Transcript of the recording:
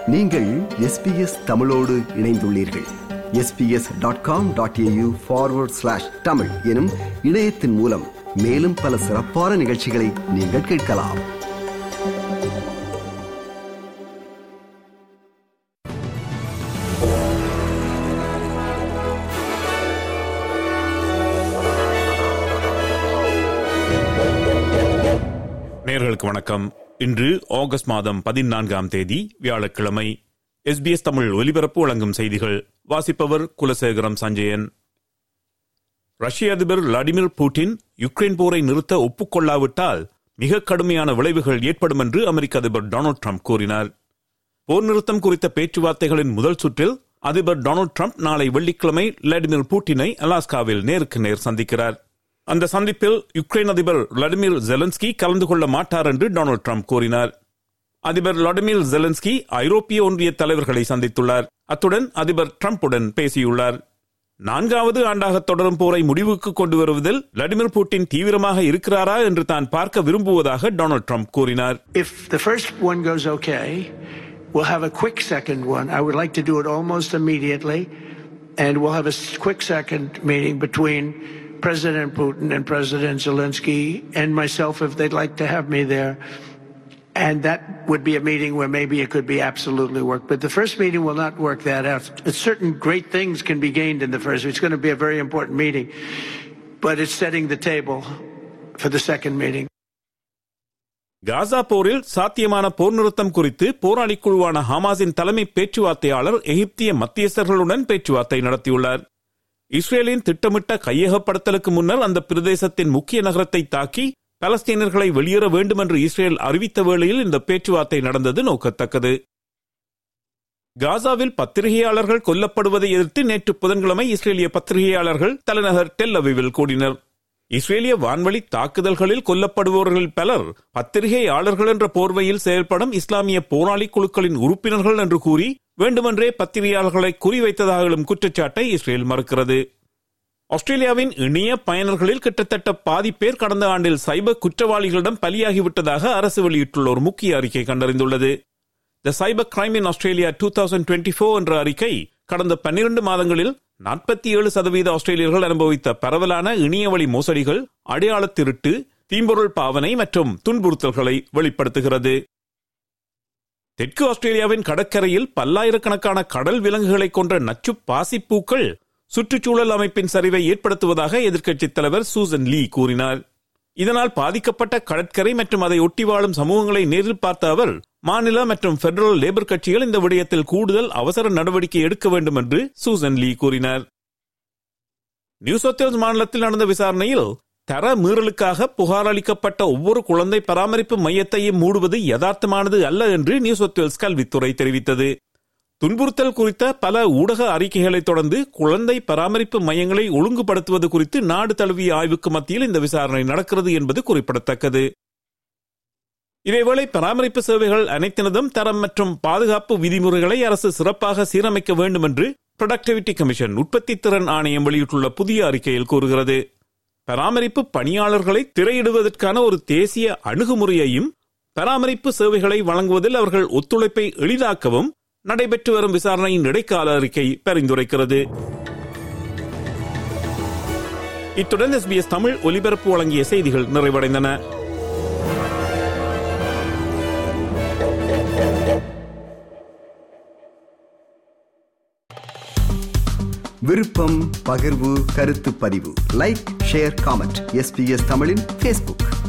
நீங்கள் எஸ்பிஎஸ் தமிழோடு இணைந்துள்ளீர்கள் SBS dot com dot AU forward slash Tamil எனும் இணையத்தின் மூலம் மேலும் பல சிறப்பான நிகழ்ச்சிகளை நீங்கள் கேட்கலாம் நேர்களுக்கு வணக்கம் இன்று ஆகஸ்ட் மாதம் பதினான்காம் தேதி வியாழக்கிழமை எஸ்பிஎஸ் தமிழ் ஒலிபரப்பு வழங்கும் செய்திகள் வாசிப்பவர் குலசேகரம் சஞ்சயன் ரஷ்ய அதிபர் விளாடிமிர் புட்டின் யுக்ரைன் போரை நிறுத்த ஒப்புக்கொள்ளாவிட்டால் மிக கடுமையான விளைவுகள் ஏற்படும் என்று அமெரிக்க அதிபர் டொனால்டு ட்ரம்ப் கூறினார் போர் நிறுத்தம் குறித்த பேச்சுவார்த்தைகளின் முதல் சுற்றில் அதிபர் டொனால்டு ட்ரம்ப் நாளை வெள்ளிக்கிழமை விளாடிமிர் புட்டினை அலாஸ்காவில் நேருக்கு நேர் சந்திக்கிறார் அந்த சந்திப்பில் யுக்ரைன் அதிபர் விளாடிமிர் ஜெலன்ஸ்கி கலந்து கொள்ள மாட்டார் என்று டொனால்டு ட்ரம்ப் கூறினார் அதிபர் விளாடிமிர் ஜெலன்ஸ்கி ஐரோப்பிய ஒன்றிய தலைவர்களை சந்தித்துள்ளார் அத்துடன் அதிபர் ட்ரம்புடன் பேசியுள்ளார் நான்காவது ஆண்டாக தொடரும் போரை முடிவுக்கு கொண்டு வருவதில் விளாடிமிர் புட்டின் தீவிரமாக இருக்கிறாரா என்று தான் பார்க்க விரும்புவதாக டொனால்டு ட்ரம்ப் கூறினார் If the first one goes okay, we'll have a quick second one. I would like to do it almost immediately. And we'll have a s- quick second meeting between President Putin and President Zelensky and myself if they'd like to have me there. And that would be a meeting where maybe it could be absolutely work. But the first meeting will not work that out. Certain great things can be gained in the first. It's going to be a very important meeting. But it's setting the table for the second meeting. Gaza போரில் சாத்தியமான போர் நிறுத்தம் குறித்து போராளி குழுவான ஹமாஸின் தலைமை பேச்சுவார்த்தையாளர் எகிப்திய மத்தியஸ்தர்களுடன் பேச்சுவார்த்தை நடத்தியுள்ளார் இஸ்ரேலின் திட்டமிட்ட கையகப்படுத்தலுக்கு முன்னர் அந்த பிரதேசத்தின் முக்கிய நகரத்தை தாக்கி பலஸ்தீனர்களை வெளியேற வேண்டும் என்று இஸ்ரேல் அறிவித்த வேளையில் இந்த பேச்சுவார்த்தை நடந்தது நோக்கத்தக்கது காசாவில் பத்திரிகையாளர்கள் கொல்லப்படுவதை எதிர்த்து நேற்று புதன்கிழமை இஸ்ரேலிய பத்திரிகையாளர்கள் தலைநகர் டெல் அவிவில் கூடினர் இஸ்ரேலிய வான்வழி தாக்குதல்களில் கொல்லப்படுபவர்கள் பலர் பத்திரிகையாளர்கள் என்ற போர்வையில் செயல்படும் இஸ்லாமிய போராளி குழுக்களின் உறுப்பினர்கள் என்று கூறி வேண்டுமென்றே பத்திரிகையாளர்களை குறிவைத்ததாகவும் குற்றச்சாட்டை இஸ்ரேல் மறுக்கிறது ஆஸ்திரேலியாவின் இணைய பயனர்களில் கிட்டத்தட்ட பாதி பேர் கடந்த ஆண்டில் சைபர் குற்றவாளிகளிடம் பலியாகிவிட்டதாக அரசு வெளியிட்டுள்ள ஒரு முக்கிய அறிக்கை கண்டறிந்துள்ளது the cyber crime in Australia two thousand twenty four என்ற அறிக்கை கடந்த பன்னிரண்டு மாதங்களில் நாற்பத்தி ஏழு சதவீத ஆஸ்திரேலியர்கள் அனுபவித்த பரவலான இணையவழி மோசடிகள் அடையாள திருட்டு தீம்பொருள் பாவனை மற்றும் துன்புறுத்தல்களை வெளிப்படுத்துகிறது தெற்கு ஆஸ்திரேலியாவின் கடற்கரையில் பல்லாயிரக்கணக்கான கடல் விலங்குகளை கொன்ற நச்சு பாசிப்பூக்கள் சுற்றுச்சூழல் அமைப்பின் சரிவை ஏற்படுத்துவதாக எதிர்க்கட்சித் தலைவர் சூசன் லீ கூறினார் இதனால் பாதிக்கப்பட்ட கடற்கரை மற்றும் அதை ஒட்டி வாழும் சமூகங்களை நேரில் பார்த்த அவர் மாநில மற்றும் பெடரல் லேபர் கட்சிகள் இந்த விடயத்தில் கூடுதல் அவசர நடவடிக்கை எடுக்க வேண்டும் என்று சூசன் லீ கூறினார் நியூ சவுத் வேல்ஸ் மாநிலத்தில் நடந்த விசாரணையில் தர மீறலுக்காக புகார் அளிக்கப்பட்ட ஒவ்வொரு குழந்தை பராமரிப்பு மையத்தையும் மூடுவது யதார்த்தமானது அல்ல என்று நியூ சவுத் வேல்ஸ் கல்வித்துறை தெரிவித்தது துன்புறுத்தல் குறித்த பல ஊடக அறிக்கைகளை தொடர்ந்து குழந்தை பராமரிப்பு மையங்களை ஒழுங்குபடுத்துவது குறித்து நாடு தழுவிய ஆய்வுக்கு மத்தியில் இந்த விசாரணை நடக்கிறது என்பது குறிப்பிடத்தக்கது இதேவேளை பராமரிப்பு சேவைகள் அனைத்தினதும் தரம் மற்றும் பாதுகாப்பு விதிமுறைகளை அரசு சிறப்பாக சீரமைக்க வேண்டும் என்று ப்ரொடக்டிவிட்டி கமிஷன் உற்பத்தி திறன் ஆணையம் வெளியிட்டுள்ள புதிய அறிக்கையில் கூறுகிறது பராமரிப்பு பணியாளர்களை திரையிடுவதற்கான ஒரு தேசிய அணுகுமுறையையும் பராமரிப்பு சேவைகளை வழங்குவதில் அவர்கள் ஒத்துழைப்பை எளிதாக்கவும் நடைபெற்று வரும் விசாரணையின் இடைக்கால அறிக்கை பரிந்துரைக்கிறது இத்துடன் எஸ்பிஎஸ் தமிழ் ஒலிபரப்பு வழங்கிய செய்திகள் நிறைவடைந்தன விருப்பம் பகிர்வு கருத்து பதிவு லைக் ஷேர் காமெண்ட் எஸ்பிஎஸ் தமிழின் ஃபேஸ்புக்